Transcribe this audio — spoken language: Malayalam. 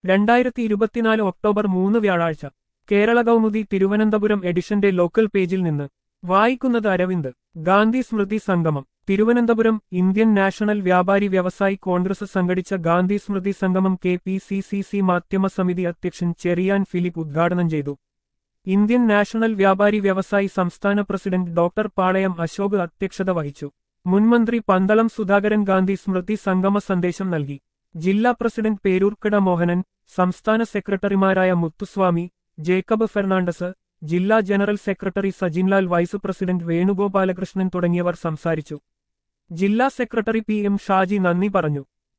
രണ്ടായിരത്തി ഇരുപത്തിനാല് ഒക്ടോബർ മൂന്ന് വ്യാഴാഴ്ച കേരള കൗമുദി തിരുവനന്തപുരം എഡിഷന്റെ ലോക്കൽ പേജിൽ നിന്ന് വായിക്കുന്നത് അരവിന്ദ് ഗാന്ധി സ്മൃതി സംഗമം തിരുവനന്തപുരം ഇന്ത്യൻ നാഷണൽ വ്യാപാരി വ്യവസായി കോൺഗ്രസ് സംഘടിച്ച ഗാന്ധി സ്മൃതി സംഗമം K P C C C മാധ്യമ സമിതി അധ്യക്ഷൻ ചെറിയാൻ ഫിലിപ്പ് ഉദ്ഘാടനം ചെയ്തു ഇന്ത്യൻ നാഷണൽ വ്യാപാരി വ്യവസായി സംസ്ഥാന പ്രസിഡന്റ് ഡോക്ടർ പാളയം അശോക് അധ്യക്ഷത വഹിച്ചു മുൻമന്ത്രി പന്തളം സുധാകരൻ ഗാന്ധി സ്മൃതി സംഗമ സന്ദേശം നൽകി ജില്ലാ പ്രസിഡന്റ് പേരൂർക്കട മോഹനൻ സംസ്ഥാന സെക്രട്ടറിമാരായ മുത്തുസ്വാമി ജേക്കബ് ഫെർണാണ്ടസ് ജില്ലാ general secretary Sajinlal vice president Venugopalakrishnan തുടങ്ങിയവർ സംസാരിച്ചു ജില്ലാ സെക്രട്ടറി പി എം ഷാജി നന്ദി പറഞ്ഞു